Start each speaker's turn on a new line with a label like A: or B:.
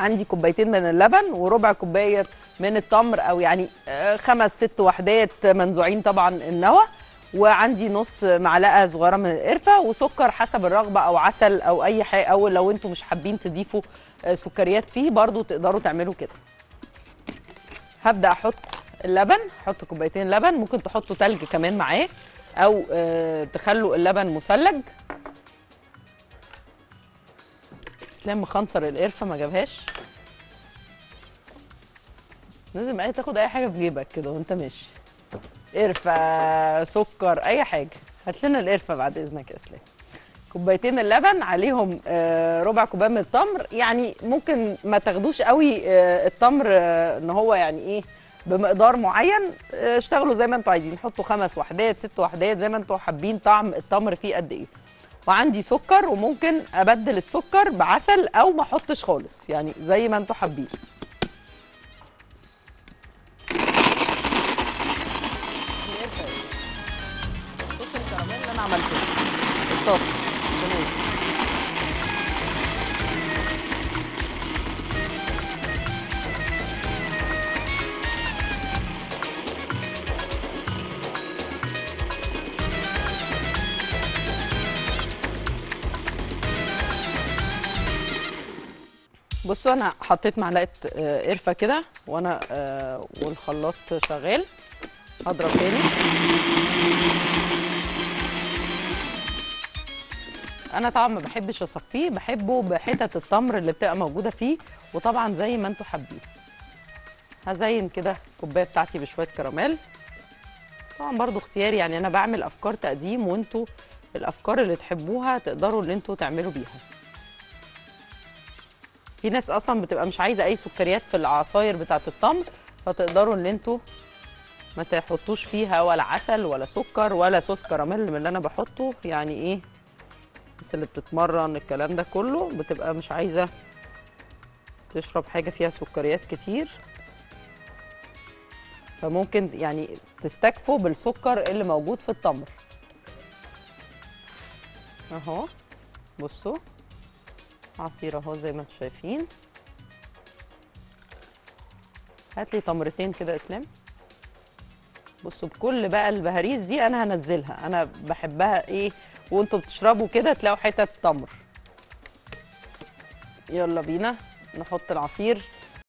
A: عندي كوبايتين من اللبن وربع كوبايه من التمر او يعني آه، خمس ست وحدات منزوعين طبعا النوى وعندي نص معلقه صغيره من القرفه وسكر حسب الرغبه او عسل او اي حاجه او لو انتم مش حابين تضيفوا آه، سكريات فيه برضو تقدروا تعملوا كده هبدا احط اللبن احط كوبايتين لبن ممكن تحطوا تلج كمان معاه او آه، تخلوا اللبن مثلج اسلام مخنصر القرفه ما جابهاش لازم اي تاخد اي حاجه في جيبك كده وانت ماشي قرفه سكر اي حاجه هات لنا القرفه بعد اذنك يا اسلام كوبايتين اللبن عليهم آه، ربع كوبايه من التمر يعني ممكن ما تاخدوش قوي آه، التمر آه، ان هو يعني ايه بمقدار معين آه، اشتغلوا زي ما انتوا عايزين حطوا خمس وحدات ست وحدات زي ما انتوا حابين طعم التمر فيه قد ايه وعندي سكر وممكن ابدل السكر بعسل او ما احطش خالص يعني زي ما انتوا حابين صوص الكراميل اللي انا عملته في الطاسه الصينيه بصوا انا حطيت معلقه آه، قرفه كده وانا آه، والخلاط شغال هضرب تاني انا طبعا ما بحبش اصفيه بحبه بحتت التمر اللي بتبقى موجوده فيه وطبعا زي ما انتوا حابين هزين كده الكوبايه بتاعتي بشويه كراميل طبعا برضو اختياري يعني انا بعمل افكار تقديم وانتوا الافكار اللي تحبوها تقدروا ان انتوا تعملوا بيها في ناس اصلا بتبقى مش عايزه اي سكريات في العصاير بتاعه التمر فتقدروا ان انتوا ما تحطوش فيها ولا عسل ولا سكر ولا صوص كراميل من اللي انا بحطه يعني ايه الناس اللي بتتمرن الكلام ده كله بتبقى مش عايزه تشرب حاجه فيها سكريات كتير فممكن يعني تستكفوا بالسكر اللي موجود في التمر اهو بصوا عصير اهو زي ما انتم شايفين هات لي تمرتين كده يا اسلام بصوا بكل بقى البهاريز دي انا هنزلها انا بحبها ايه وانتوا بتشربوا كده تلاقوا حتت تمر يلا بينا نحط العصير